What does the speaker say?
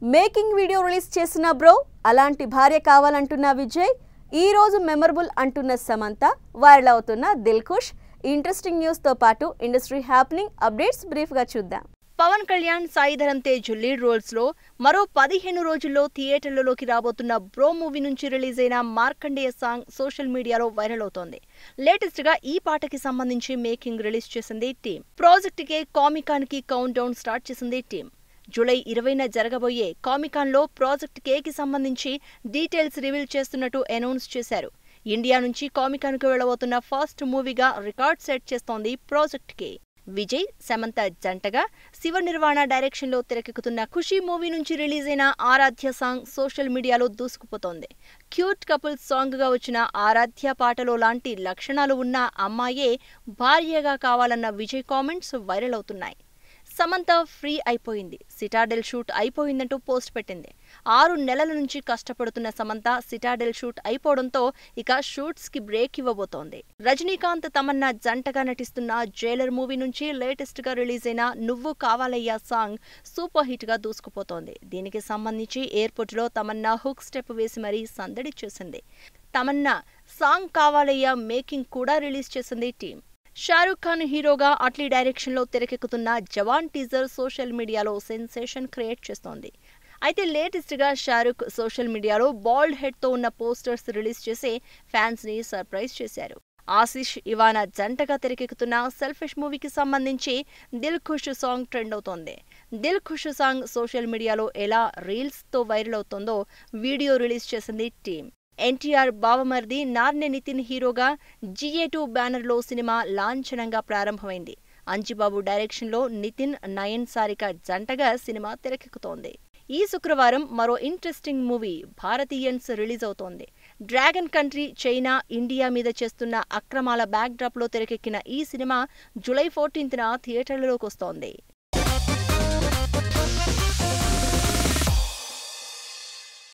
making video release చేసిన bro అలాంటి భార్య కావాలంటున్న విజయ్ ఈ రోజు మెమరబుల్ అంటున్న సమంత వైరల్ అవుతున్న దిల్ ఖుష్ ఇంట్రెస్టింగ్ న్యూస్తో పాటు ఇండస్ట్రీ హ్యాపెనింగ్ అప్డేట్స్ బ్రీఫ్గా చూద్దాం పవన్ కళ్యాణ్ సాయిధరం తేజ్ లీడ్ రోల్స్ లో మరో పదిహేను రోజుల్లో థియేటర్లలోకి రాబోతున్న బ్రో మూవీ నుంచి రిలీజ్ అయిన మార్కండేయ సాంగ్ సోషల్ మీడియాలో వైరల్ అవుతోంది లేటెస్ట్ గా ఈ పాటకి సంబంధించి మేకింగ్ రిలీజ్ చేసింది టీం ప్రాజెక్ట్ కే కామికాన్ కి కౌంట్ డౌన్ స్టార్ట్ చేసింది టీం జూలై ఇరవైన జరగబోయే కామికాన్ లో ప్రాజెక్ట్ కే కి సంబంధించి డీటెయిల్స్ రివీల్ చేస్తున్నట్టు అనౌన్స్ చేశారు ఇండియా నుంచి కామికాన్ కు వెళ్లబోతున్న ఫస్ట్ మూవీగా రికార్డ్ సెట్ చేస్తోంది ప్రాజెక్ట్ కే విజయ్ సమంత జంటగా శివ నిర్వాణ డైరెక్షన్ లో తెరకెక్కుతున్న ఖుషి మూవీ నుంచి రిలీజ్ అయిన ఆరాధ్య సాంగ్ సోషల్ మీడియాలో దూసుకుపోతోంది క్యూట్ కపుల్ సాంగ్ గా వచ్చిన ఆరాధ్య పాటలో లాంటి లక్షణాలు ఉన్న అమ్మాయే భార్యగా కావాలన్న విజయ్ కామెంట్స్ వైరల్ అవుతున్నాయి సమంత ఫ్రీ అయిపోయింది సిటాడెల్ షూట్ అయిపోయిందంటూ పోస్ట్ పెట్టింది ఆరు నెలల నుంచి కష్టపడుతున్న సమంత సిటాడెల్ షూట్ అయిపోవడంతో ఇక షూట్స్ కి బ్రేక్ ఇవ్వబోతోంది రజనీకాంత్ తమన్నా జంటగా నటిస్తున్న జైలర్ మూవీ నుంచి లేటెస్ట్ గా రిలీజ్ అయిన నువ్వు కావాలయ్యా సాంగ్ సూపర్ హిట్ గా దూసుకుపోతోంది దీనికి సంబంధించి ఎయిర్పోర్ట్ లో తమన్నా హుక్ స్టెప్ వేసి మరీ సందడి చేసింది తమన్నా సాంగ్ కావాలయ్యా మేకింగ్ కూడా రిలీజ్ చేసింది టీం షారూఖ్ ఖాన్ హీరోగా అట్లీ డైరెక్షన్లో తెరకెక్కుతున్న జవాన్ టీజర్ సోషల్ మీడియాలో సెన్సేషన్ క్రియేట్ చేస్తోంది అయితే లేటెస్ట్గా షారూఖ్ సోషల్ మీడియాలో బాల్డ్ హెడ్తో ఉన్న పోస్టర్స్ రిలీజ్ చేసి ఫ్యాన్స్ని సర్ప్రైజ్ చేశారు ఆశిష్ ఇవానా జంటగా తెరకెక్కుతున్న సెల్ఫిష్ మూవీకి సంబంధించి దిల్ ఖుష్ సాంగ్ ట్రెండ్ అవుతోంది దిల్ ఖుష్ సాంగ్ సోషల్ మీడియాలో ఎలా రీల్స్తో వైరల్ అవుతోందో వీడియో రిలీజ్ చేసింది టీం ఎన్టీఆర్ బావమర్ది నార్నె నితిన్ హీరోగా జిఏ టూ బ్యానర్లో సినిమా లాంఛనంగా ప్రారంభమైంది అంజిబాబు డైరెక్షన్లో నితిన్ నయన్ సారిక జంటగా సినిమా తెరకెక్కుతోంది ఈ శుక్రవారం మరో ఇంట్రెస్టింగ్ మూవీ భారతీయన్స్ రిలీజ్ అవుతోంది డ్రాగన్ కంట్రీ చైనా ఇండియా మీద చేస్తున్న అక్రమాల బ్యాక్డ్రాప్లో తెరకెక్కిన ఈ సినిమా జూలై ఫోర్టీన్త్న థియేటర్లలోకి వస్తోంది